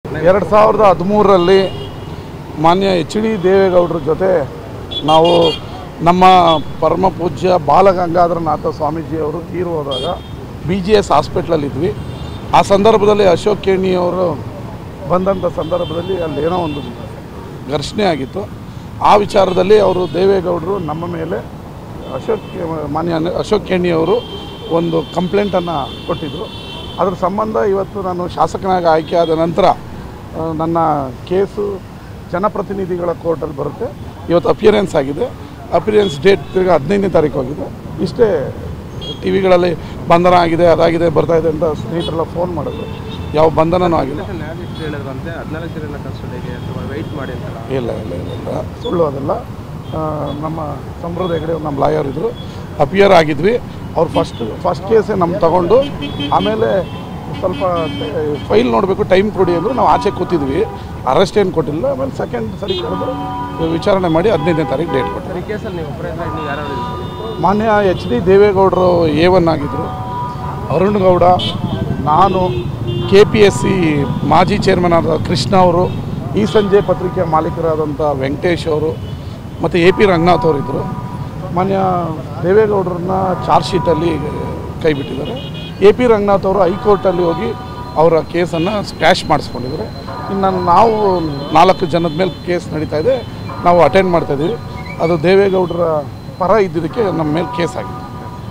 ಎರಡು ಸಾವಿರದ ಹದಿಮೂರರಲ್ಲಿ ಮಾನ್ಯ ಎಚ್ ಡಿ ದೇವೇಗೌಡರ ಜೊತೆ ನಾವು ನಮ್ಮ ಪರಮ ಪೂಜ್ಯ ಬಾಲಗಂಗಾಧರನಾಥ ಸ್ವಾಮೀಜಿಯವರು ತೀರು ಹೋದಾಗ ಬಿ ಜಿ ಎಸ್ ಹಾಸ್ಪಿಟ್ಲಲ್ಲಿದ್ವಿ ಆ ಸಂದರ್ಭದಲ್ಲಿ ಅಶೋಕ್ ಕೇಣಿಯವರು ಬಂದಂಥ ಸಂದರ್ಭದಲ್ಲಿ ಅಲ್ಲಿ ಏನೋ ಒಂದು ಘರ್ಷಣೆ ಆಗಿತ್ತು ಆ ವಿಚಾರದಲ್ಲಿ ಅವರು ದೇವೇಗೌಡರು ನಮ್ಮ ಮೇಲೆ ಅಶೋಕ್ ಮಾನ್ಯ ಅಶೋಕ್ ಕೇಣಿಯವರು ಒಂದು ಕಂಪ್ಲೇಂಟನ್ನು ಕೊಟ್ಟಿದ್ದರು ಅದ್ರ ಸಂಬಂಧ ಇವತ್ತು ನಾನು ಶಾಸಕನಾಗಿ ಆಯ್ಕೆಯಾದ ನಂತರ ಆ, ನನ್ನ ಕೇಸು ಜನಪ್ರತಿನಿಧಿಗಳ ಕೋರ್ಟಲ್ಲಿ ಬರುತ್ತೆ ಇವತ್ತು ಅಪಿಯರೆನ್ಸ್ ಆಗಿದೆ ಅಪಿಯರೆನ್ಸ್ ಡೇಟ್ ತಿರ್ಗಿ ಹದಿನೈದನೇ ತಾರೀಕು ಹೋಗಿದೆ ಇಷ್ಟೇ ಟಿ ವಿಗಳಲ್ಲಿ ಬಂಧನ ಆಗಿದೆ ಅದಾಗಿದೆ ಬರ್ತಾ ಇದೆ ಅಂತ ಸ್ನೇಹಿತರೆಲ್ಲ ಫೋನ್ ಮಾಡಿದ್ರು ಯಾವ ಬಂಧನನೂ ಆಗಿಲ್ಲ ನ್ಯಾಯಾಧೀಶರು ಹೇಳಿದ್ರಂತೆ ಹದಿನಾಲ್ಕು ಜನ ಕಸ್ಟಡಿಗೆ ಅಥವಾ ವೆಯ್ಟ್ ಮಾಡಿ ಅಂತಲ್ಲ ಇಲ್ಲ ಇಲ್ಲ ಇಲ್ಲ ಇಲ್ಲ ಸುಳ್ಳು ಅದಲ್ಲ ಆ, ನಮ್ಮ ಸಮೃದ್ಧ ಹೆಗಡೆ ನಮ್ಮ ಲಾಯರ್ ಇದ್ದರು ಅಪಿಯರ್ ಆಗಿದ್ವಿ ಅವ್ರು ಫಸ್ಟ್ ಫಸ್ಟ್ ಕೇಸೇ ನಮ್ಮ ತಗೊಂಡು ಆಮೇಲೆ ಸ್ವಲ್ಪ ಫೈಲ್ ನೋಡಬೇಕು ಟೈಮ್ ಕೊಡಿ ಅಂದರು ನಾವು ಆಚೆ ಕೂತಿದ್ವಿ ಅರೆಸ್ಟ್ ಏನು ಕೊಟ್ಟಿಲ್ಲ ಆಮೇಲೆ ಸೆಕೆಂಡ್ ಸರಿ ಕರೆದು ವಿಚಾರಣೆ ಮಾಡಿ ಹದಿನೈದನೇ ತಾರೀಕು ಡೇಟ್ ಕೊಟ್ಟರು ಸರ್ ಈ ಕೇಸಲ್ಲಿ ನೀವು ಒಬ್ಬರೇ ಇದ್ರೆ ನೀವು ಯಾರು ಮಾನ್ಯ ಎಚ್ ಡಿ ದೇವೇಗೌಡರು ಎ ಒನ್ ಆಗಿದ್ದರು ಅರುಣ್ ಗೌಡ ನಾನು ಕೆ ಪಿ ಎಸ್ ಸಿ ಮಾಜಿ ಚೇರ್ಮನ್ ಆದ ಕೃಷ್ಣ ಅವರು ಈ ಸಂಜೆ ಪತ್ರಿಕೆಯ ಮಾಲೀಕರಾದಂಥ ವೆಂಕಟೇಶ್ ಅವರು ಮತ್ತು ಎ ಪಿ ರಂಗನಾಥ್ ಅವರಿದ್ದರು ಮಾನ್ಯ ದೇವೇಗೌಡರನ್ನ ಚಾರ್ಜ್ ಶೀಟಲ್ಲಿ ಕೈ ಬಿಟ್ಟಿದ್ದಾರೆ ಎ ಪಿ ರಂಗನಾಥ್ ಅವರು ಹೈಕೋರ್ಟಲ್ಲಿ ಹೋಗಿ ಅವರ ಕೇಸನ್ನು ಸ್ಕ್ರ್ಯಾಶ್ ಮಾಡಿಸ್ಕೊಂಡಿದ್ದಾರೆ ಇನ್ನು ನಾವು ನಾಲ್ಕು ಜನದ ಮೇಲೆ ಕೇಸ್ ನಡೀತಾ ಇದೆ ನಾವು ಅಟೆಂಡ್ ಮಾಡ್ತಾಯಿದ್ದೀವಿ ಅದು ದೇವೇಗೌಡರ ಪರ ಇದ್ದಿದ್ದಕ್ಕೆ ನಮ್ಮ ಮೇಲೆ ಕೇಸ್ ಆಗಿದೆ